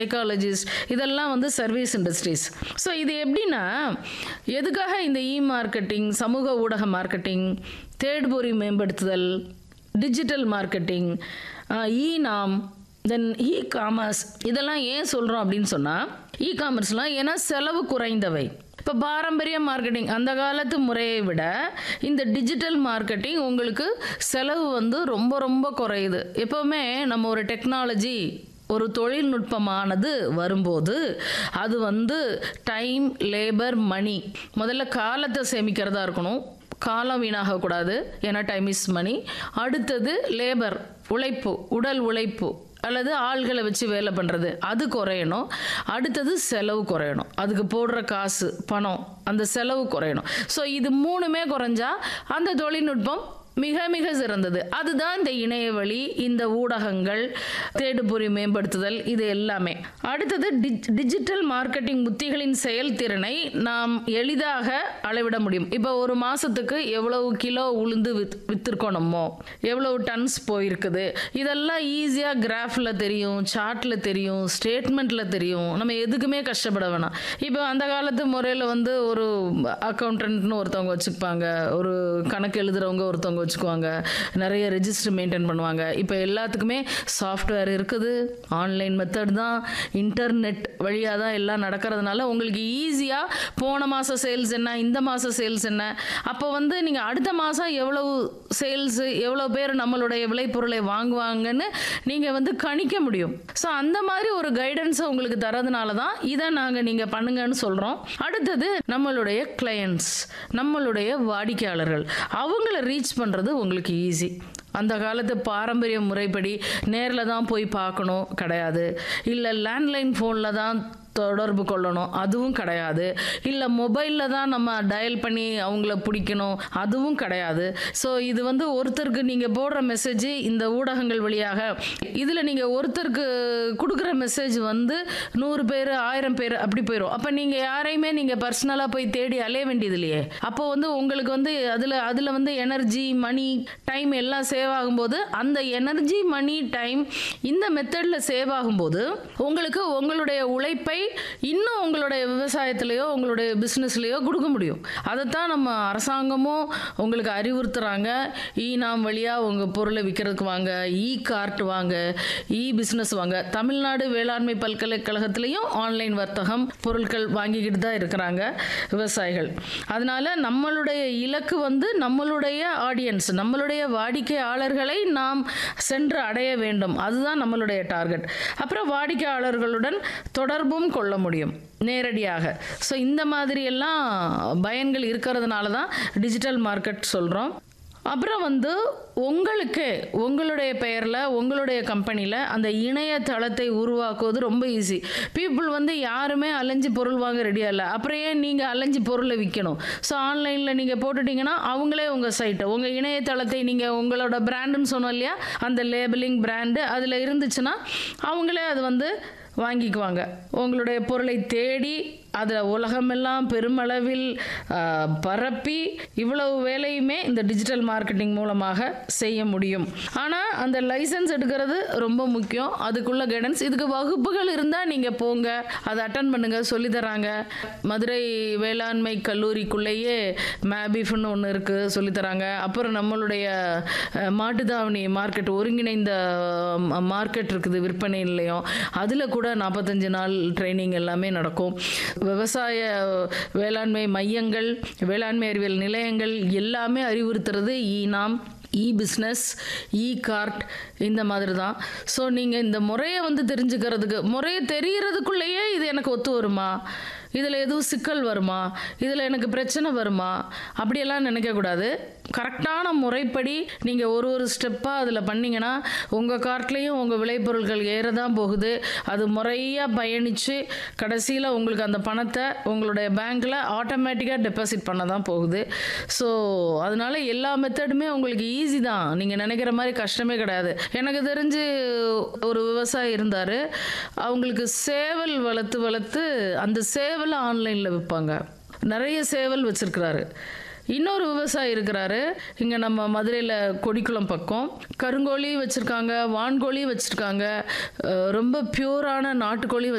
psychologist இதெல்லாம் வந்து service industries so இது எப்படின்னா எதுக்காக இந்த இ மார்க்கெட்டிங் சமூக ஊடக மார்க்கெட்டிங் தேடுபொறி மேம்படுத்துதல் டிஜிட்டல் மார்க்கெட்டிங் இ நாம் தென் இ காமர்ஸ் இதெல்லாம் ஏன் சொல்கிறோம் அப்படின்னு சொன்னால் இ காமர்ஸ்லாம் ஏன்னா செலவு குறைந்தவை இப்போ பாரம்பரிய மார்க்கெட்டிங் அந்த காலத்து முறையை விட இந்த டிஜிட்டல் மார்க்கெட்டிங் உங்களுக்கு செலவு வந்து ரொம்ப ரொம்ப குறையுது எப்போவுமே நம்ம ஒரு டெக்னாலஜி ஒரு தொழில்நுட்பமானது வரும்போது அது வந்து டைம் லேபர் மணி முதல்ல காலத்தை சேமிக்கிறதா இருக்கணும் காலம் வீணாகக்கூடாது ஏன்னா டைம் இஸ் மணி அடுத்தது லேபர் உழைப்பு உடல் உழைப்பு அல்லது ஆள்களை வச்சு வேலை பண்ணுறது அது குறையணும் அடுத்தது செலவு குறையணும் அதுக்கு போடுற காசு பணம் அந்த செலவு குறையணும் ஸோ இது மூணுமே குறைஞ்சா அந்த தொழில்நுட்பம் மிக மிக சிறந்தது அதுதான் இந்த இணையவழி இந்த ஊடகங்கள் தேடுபொறி மேம்படுத்துதல் இது எல்லாமே அடுத்தது டிஜ் டிஜிட்டல் மார்க்கெட்டிங் உத்திகளின் செயல்திறனை நாம் எளிதாக அளவிட முடியும் இப்போ ஒரு மாதத்துக்கு எவ்வளவு கிலோ உளுந்து வித் விற்றுருக்கோம் நம்ம எவ்வளவு டன்ஸ் போயிருக்குது இதெல்லாம் ஈஸியாக கிராஃபில் தெரியும் சார்ட்டில் தெரியும் ஸ்டேட்மெண்ட்டில் தெரியும் நம்ம எதுக்குமே கஷ்டப்பட வேணாம் இப்போ அந்த காலத்து முறையில் வந்து ஒரு அக்கௌண்டன்ட்னு ஒருத்தவங்க வச்சுப்பாங்க ஒரு கணக்கு எழுதுறவங்க ஒருத்தவங்க வச்சுக்குவாங்க நிறைய ரெஜிஸ்டர் மெயின்டைன் பண்ணுவாங்க இப்போ எல்லாத்துக்குமே சாஃப்ட்வேர் இருக்குது ஆன்லைன் மெத்தட் தான் இன்டர்நெட் வழியாக தான் எல்லாம் நடக்கிறதுனால உங்களுக்கு ஈஸியாக போன மாதம் சேல்ஸ் என்ன இந்த மாதம் சேல்ஸ் என்ன அப்போ வந்து நீங்கள் அடுத்த மாதம் எவ்வளவு சேல்ஸு எவ்வளோ பேர் நம்மளுடைய விளைபொருளை வாங்குவாங்கன்னு நீங்கள் வந்து கணிக்க முடியும் ஸோ அந்த மாதிரி ஒரு கைடன்ஸை உங்களுக்கு தரதுனால தான் இதை நாங்கள் நீங்கள் பண்ணுங்கன்னு சொல்கிறோம் அடுத்தது நம்மளுடைய கிளையண்ட்ஸ் நம்மளுடைய வாடிக்கையாளர்கள் அவங்கள ரீச் பண்ணுறது உங்களுக்கு ஈஸி அந்த காலத்து பாரம்பரிய முறைப்படி நேரில் தான் போய் பார்க்கணும் கிடையாது இல்லை லேண்ட்லைன் ஃபோனில் தான் தொடர்பு கொள்ளணும் அதுவும் கிடையாது இல்லை மொபைலில் தான் நம்ம டயல் பண்ணி அவங்கள பிடிக்கணும் அதுவும் கிடையாது ஸோ இது வந்து ஒருத்தருக்கு நீங்கள் போடுற மெசேஜ் இந்த ஊடகங்கள் வழியாக இதில் நீங்கள் ஒருத்தருக்கு கொடுக்குற மெசேஜ் வந்து நூறு பேர் ஆயிரம் பேர் அப்படி போயிடும் அப்போ நீங்கள் யாரையுமே நீங்கள் பர்சனலாக போய் தேடி அலைய வேண்டியது இல்லையே அப்போ வந்து உங்களுக்கு வந்து அதில் அதில் வந்து எனர்ஜி மணி டைம் எல்லாம் சேவ் ஆகும்போது அந்த எனர்ஜி மணி டைம் இந்த மெத்தடில் சேவ் ஆகும்போது உங்களுக்கு உங்களுடைய உழைப்பை இன்னும் உங்களுடைய விவசாயத்திலேயோ உங்களுடைய பிஸ்னஸ்லேயோ கொடுக்க முடியும் அதைத்தான் நம்ம அரசாங்கமும் உங்களுக்கு அறிவுறுத்துறாங்க இ நாம் வழியாக உங்கள் பொருளை விற்கிறதுக்கு வாங்க இ கார்ட் வாங்க இ பிஸ்னஸ் வாங்க தமிழ்நாடு வேளாண்மை பல்கலைக்கழகத்திலையும் ஆன்லைன் வர்த்தகம் பொருட்கள் வாங்கிக்கிட்டு தான் இருக்கிறாங்க விவசாயிகள் அதனால நம்மளுடைய இலக்கு வந்து நம்மளுடைய ஆடியன்ஸ் நம்மளுடைய வாடிக்கையாளர்களை நாம் சென்று அடைய வேண்டும் அதுதான் நம்மளுடைய டார்கெட் அப்புறம் வாடிக்கையாளர்களுடன் தொடர்பும் கொள்ள முடியும் நேரடியாக ஸோ இந்த மாதிரி எல்லாம் பயன்கள் இருக்கிறதுனால தான் டிஜிட்டல் மார்க்கெட் சொல்கிறோம் அப்புறம் வந்து உங்களுக்கு உங்களுடைய பெயரில் உங்களுடைய கம்பெனியில் அந்த இணையதளத்தை உருவாக்குவது ரொம்ப ஈஸி பீப்புள் வந்து யாருமே அலைஞ்சு பொருள் வாங்க ரெடியாக இல்லை அப்புறம் ஏன் நீங்கள் அலைஞ்சு பொருளை விற்கணும் ஸோ ஆன்லைனில் நீங்கள் போட்டுட்டிங்கன்னா அவங்களே உங்கள் சைட்டை உங்கள் இணையதளத்தை நீங்கள் உங்களோட பிராண்டுன்னு சொன்னோம் இல்லையா அந்த லேபிளிங் பிராண்டு அதில் இருந்துச்சுன்னா அவங்களே அது வந்து வாங்கிக்குவாங்க உங்களுடைய பொருளை தேடி அதில் உலகமெல்லாம் பெருமளவில் ஆ, பரப்பி இவ்வளவு வேலையுமே இந்த டிஜிட்டல் மார்க்கெட்டிங் மூலமாக செய்ய முடியும் ஆனால் அந்த லைசன்ஸ் எடுக்கிறது ரொம்ப முக்கியம் அதுக்குள்ள கைடன்ஸ் இதுக்கு வகுப்புகள் இருந்தால் நீங்கள் போங்க அதை அட்டன் பண்ணுங்கள் சொல்லித்தராங்க மதுரை வேளாண்மை கல்லூரிக்குள்ளேயே மேபிஃப்னு ஒன்று இருக்குது சொல்லித்தராங்க அப்புறம் நம்மளுடைய அஹ், மாட்டுத்தாவணி மார்க்கெட் ஒருங்கிணைந்த மார்க்கெட் இருக்குது விற்பனை நிலையம் அதில் கூட நாற்பத்தஞ்சு நாள் ட்ரைனிங் எல்லாமே நடக்கும் விவசாய வேளாண்மை மையங்கள் வேளாண்மை அறிவியல் நிலையங்கள் எல்லாமே அறிவுறுத்துறது ஈ நாம் இ பிஸ்னஸ் இ கார்ட் இந்த மாதிரி தான் ஸோ நீங்கள் இந்த முறையை வந்து தெரிஞ்சுக்கிறதுக்கு முறையை தெரியறதுக்குள்ளேயே இது எனக்கு ஒத்து வருமா இதில் எதுவும் சிக்கல் வருமா இதில் எனக்கு பிரச்சனை வருமா அப்படியெல்லாம் நினைக்கக்கூடாது கரெக்டான முறைப்படி நீங்கள் ஒரு ஒரு ஸ்டெப்பாக அதில் பண்ணிங்கன்னா உங்கள் கார்ட்லேயும் உங்கள் விளைபொருட்கள் ஏற தான் போகுது அது முறையாக பயணித்து கடைசியில் உங்களுக்கு அந்த பணத்தை உங்களுடைய பேங்க்கில் ஆட்டோமேட்டிக்காக டெபாசிட் பண்ண தான் போகுது ஸோ அதனால எல்லா மெத்தடுமே உங்களுக்கு ஈஸி தான் நீங்கள் நினைக்கிற மாதிரி கஷ்டமே கிடையாது எனக்கு தெரிஞ்சு ஒரு விவசாயி இருந்தார் அவங்களுக்கு சேவல் வளர்த்து வளர்த்து அந்த சேவலை ஆன்லைனில் விற்பாங்க நிறைய சேவல் வச்சுருக்கிறாரு இன்னொரு விவசாயி இருக்கிறாரு இங்கே நம்ம மதுரையில் கொடிக்குளம் பக்கம் கருங்கோழி வச்சுருக்காங்க வான்கோழி வச்சுருக்காங்க ரொம்ப பியூரான நாட்டுக்கோழி